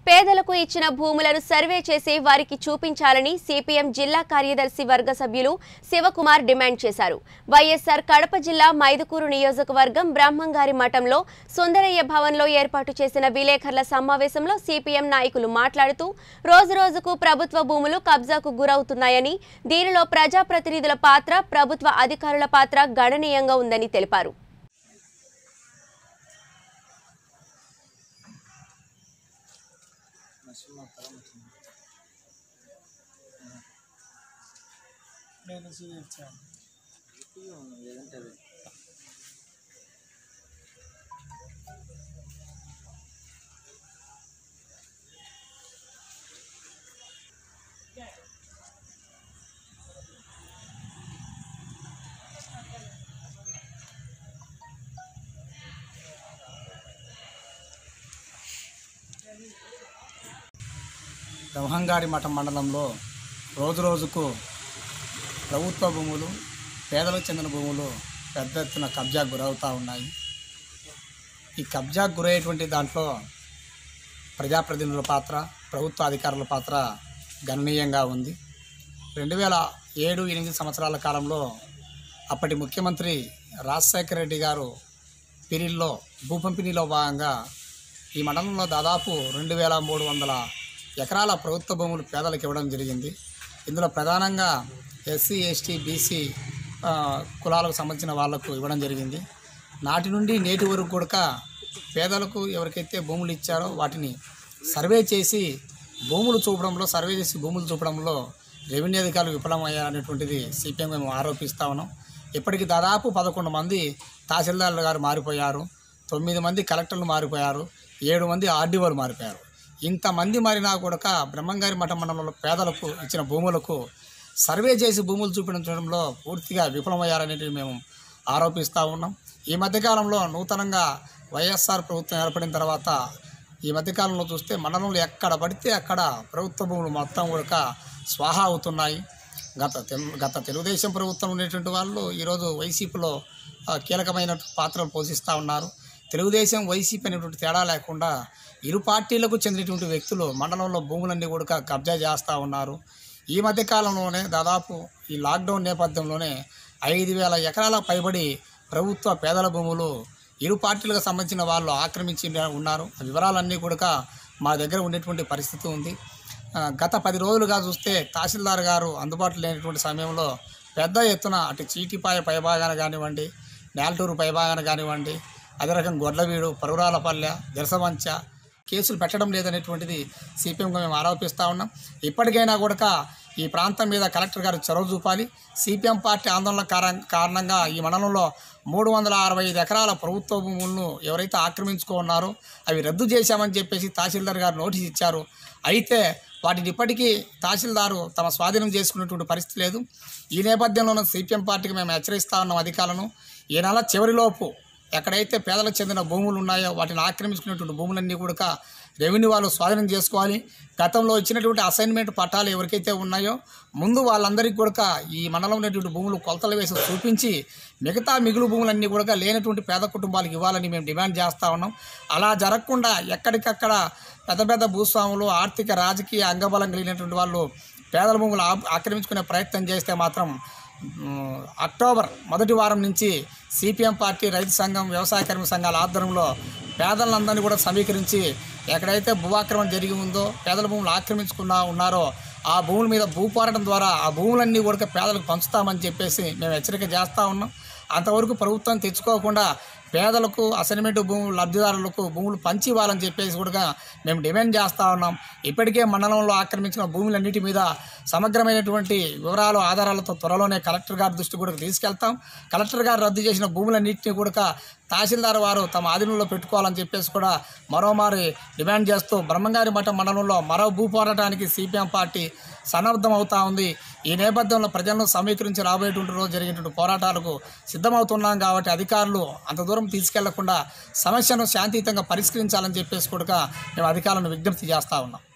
పేదలకు ఇచ్చిన భూములను సర్వే చేసి వారికి చూపించాలని సిపిఎం జిల్లా కార్యదర్శి వర్గ సభ్యులు శివకుమార్ డిమాండ్ చేశారు వైఎస్ఆర్ కడప జిల్లా మైదుకూరు నియోజకవర్గం బ్రహ్మంగారి మఠంలో సుందరయ్య భవన్లో ఏర్పాటు చేసిన విలేకరుల సమావేశంలో సిపిఎం నాయకులు మాట్లాడుతూ రోజురోజుకు ప్రభుత్వ భూములు కబ్జాకు గురవుతున్నాయని దీనిలో ప్రజాప్రతినిధుల పాత్ర ప్రభుత్వ అధికారుల పాత్ర గణనీయంగా ఉందని తెలిపారు నేను చూపించాను బ్రహ్మంగాడి మఠం మండలంలో రోజు రోజుకు ప్రభుత్వ భూములు పేదలకు చెందిన భూములు పెద్ద ఎత్తున కబ్జాకు గురవుతూ ఉన్నాయి ఈ కబ్జాకు గురయ్యేటువంటి దాంట్లో ప్రజాప్రతినిధుల పాత్ర ప్రభుత్వ అధికారుల పాత్ర గణనీయంగా ఉంది రెండు వేల ఏడు ఎనిమిది సంవత్సరాల కాలంలో అప్పటి ముఖ్యమంత్రి రాజశేఖర రెడ్డి గారు పీరియడ్లో భూ పంపిణీలో భాగంగా ఈ మండలంలో దాదాపు రెండు వేల మూడు వందల ఎకరాల ప్రభుత్వ భూములు పేదలకు ఇవ్వడం జరిగింది ఇందులో ప్రధానంగా ఎస్సీ ఎస్టీ బీసీ ఆ, కులాలకు సంబంధించిన వాళ్లకు ఇవ్వడం జరిగింది నాటి నుండి నేటి వరకు కూడా పేదలకు ఎవరికైతే భూములు ఇచ్చారో వాటిని సర్వే చేసి భూములు చూపడంలో సర్వే చేసి భూములు చూపడంలో రెవెన్యూ అధికారులు విఫలమయ్యారనేటువంటిది సిపిఎం మేము ఆరోపిస్తా ఉన్నాం ఇప్పటికి దాదాపు పదకొండు మంది తహసీల్దార్లు గారు మారిపోయారు తొమ్మిది మంది కలెక్టర్లు మారిపోయారు ఏడు మంది ఆర్డీఓలు మారిపోయారు ఇంతమంది మారినా కూడా బ్రహ్మంగారి మఠం మండలంలో పేదలకు ఇచ్చిన భూములకు సర్వే చేసి భూములు చూపించడంలో పూర్తిగా విఫలమయ్యారనేది మేము ఆరోపిస్తూ ఉన్నాం ఈ మధ్యకాలంలో నూతనంగా వైఎస్ఆర్ ప్రభుత్వం ఏర్పడిన తర్వాత ఈ మధ్యకాలంలో చూస్తే మండలంలో ఎక్కడ పడితే అక్కడ ప్రభుత్వ భూములు మొత్తం కూడా స్వాహా అవుతున్నాయి గత తెలు గత తెలుగుదేశం ప్రభుత్వం ఉండేటువంటి వాళ్ళు ఈరోజు వైసీపీలో ఆ, కీలకమైన పాత్రలు పోషిస్తూ ఉన్నారు తెలుగుదేశం వైసీపీ అనేటువంటి తేడా లేకుండా ఇరు పార్టీలకు చెందినటువంటి వ్యక్తులు మండలంలో భూములన్నీ కూడా కబ్జా చేస్తూ ఉన్నారు ఈ మధ్య కాలంలోనే దాదాపు ఈ లాక్డౌన్ నేపథ్యంలోనే ఐదు వేల ఎకరాల పైబడి ప్రభుత్వ పేదల భూములు ఇరు పార్టీలకు సంబంధించిన వాళ్ళు ఆక్రమించి ఉన్నారు ఆ వివరాలన్నీ కూడా మా దగ్గర ఉండేటువంటి పరిస్థితి ఉంది ఆ, గత పది రోజులుగా చూస్తే తహసీల్దార్ గారు అందుబాటులో లేనటువంటి సమయంలో పెద్ద ఎత్తున అటు చీటిపాయ పైభాగాన కానివ్వండి నేలటూరు పైభాగాన కానివ్వండి అదే రకం గొడ్లవీడు పరువురాలపల్లె దిరసవంచ కేసులు పెట్టడం లేదనేటువంటిది సిపిఎంగా మేము ఆరోపిస్తూ ఉన్నాం ఇప్పటికైనా కూడా ఈ ప్రాంతం మీద కలెక్టర్ గారు చొరవ చూపాలి సిపిఎం పార్టీ ఆందోళన కార- కారణంగా ఈ మండలంలో మూడు వందల అరవై ఐదు ఎకరాల ప్రభుత్వ భూములను ఎవరైతే ఆక్రమించుకున్నారో అవి రద్దు చేశామని చెప్పేసి తహసీల్దార్ గారు నోటీస్ ఇచ్చారు అయితే వాటిని ఇప్పటికీ తహసీల్దారు తమ స్వాధీనం చేసుకున్నటువంటి పరిస్థితి లేదు ఈ నేపథ్యంలోనూ సిపిఎం పార్టీకి మేము హెచ్చరిస్తా ఉన్నాం అధికారులను ఈ నెల చివరిలోపు ఎక్కడైతే పేదలకు చెందిన భూములు ఉన్నాయో వాటిని ఆక్రమించుకున్నటువంటి భూములన్నీ కూడా రెవెన్యూ వాళ్ళు స్వాధీనం చేసుకోవాలి గతంలో ఇచ్చినటువంటి అసైన్మెంట్ పట్టాలు ఎవరికైతే ఉన్నాయో ముందు వాళ్ళందరికీ కూడా ఈ మండలంలో ఉన్నటువంటి భూములు కొలతలు వేసి చూపించి మిగతా మిగులు భూములన్నీ కూడా లేనటువంటి పేద కుటుంబాలకు ఇవ్వాలని మేము డిమాండ్ చేస్తూ ఉన్నాం అలా జరగకుండా ఎక్కడికక్కడ పెద్ద పెద్ద భూస్వాములు ఆర్థిక రాజకీయ అంగబలం కలిగినటువంటి వాళ్ళు పేదల భూములు ఆ- ఆక్రమించుకునే ప్రయత్నం చేస్తే మాత్రం మ్, అక్టోబర్ మొదటి వారం నుంచి సిపిఎం పార్టీ రైతు సంఘం వ్యవసాయ కార్మిక సంఘాల ఆధ్వర్యంలో పేదలందరినీ కూడా సమీకరించి ఎక్కడైతే భూ ఆక్రమణ జరిగి ఉందో పేదల భూములు ఆక్రమించుకున్నా ఉన్నారో ఆ భూముల మీద భూ పోరాటం ద్వారా ఆ భూములన్నీ కూడా పేదలకు పంచుతామని చెప్పేసి మేము హెచ్చరిక చేస్తూ ఉన్నాం అంతవరకు ప్రభుత్వం తెచ్చుకోకుండా పేదలకు అసైన్మెంట్ భూములు లబ్ధిదారులకు భూములు పంచి ఇవ్వాలని చెప్పేసి కూడా మేము డిమాండ్ చేస్తూ ఉన్నాం ఇప్పటికే మండలంలో ఆక్రమించిన భూములన్నిటి మీద సమగ్రమైనటువంటి వివరాలు ఆధారాలతో త్వరలోనే కలెక్టర్ గారి దృష్టి కూడా తీసుకెళ్తాం కలెక్టర్ గారు రద్దు చేసిన భూములన్నింటినీ కూడా తహసీల్దార్ వారు తమ ఆధీనంలో పెట్టుకోవాలని చెప్పేసి కూడా మరోమారి డిమాండ్ చేస్తూ బ్రహ్మంగారి మఠం మండలంలో మరో భూ పోరాటానికి సిపిఎం పార్టీ సన్నద్ధం అవుతా ఉంది ఈ నేపథ్యంలో ప్రజలను సమీకరించి రాబోయేటువంటి రోజు జరిగేటువంటి పోరాటాలకు సిద్ధమవుతున్నాం కాబట్టి అధికారులు అంత దూరం తీసుకెళ్లకుండా సమస్యను శాంతియుతంగా పరిష్కరించాలని చెప్పేసి కూడా మేము అధికారులను విజ్ఞప్తి చేస్తా ఉన్నాం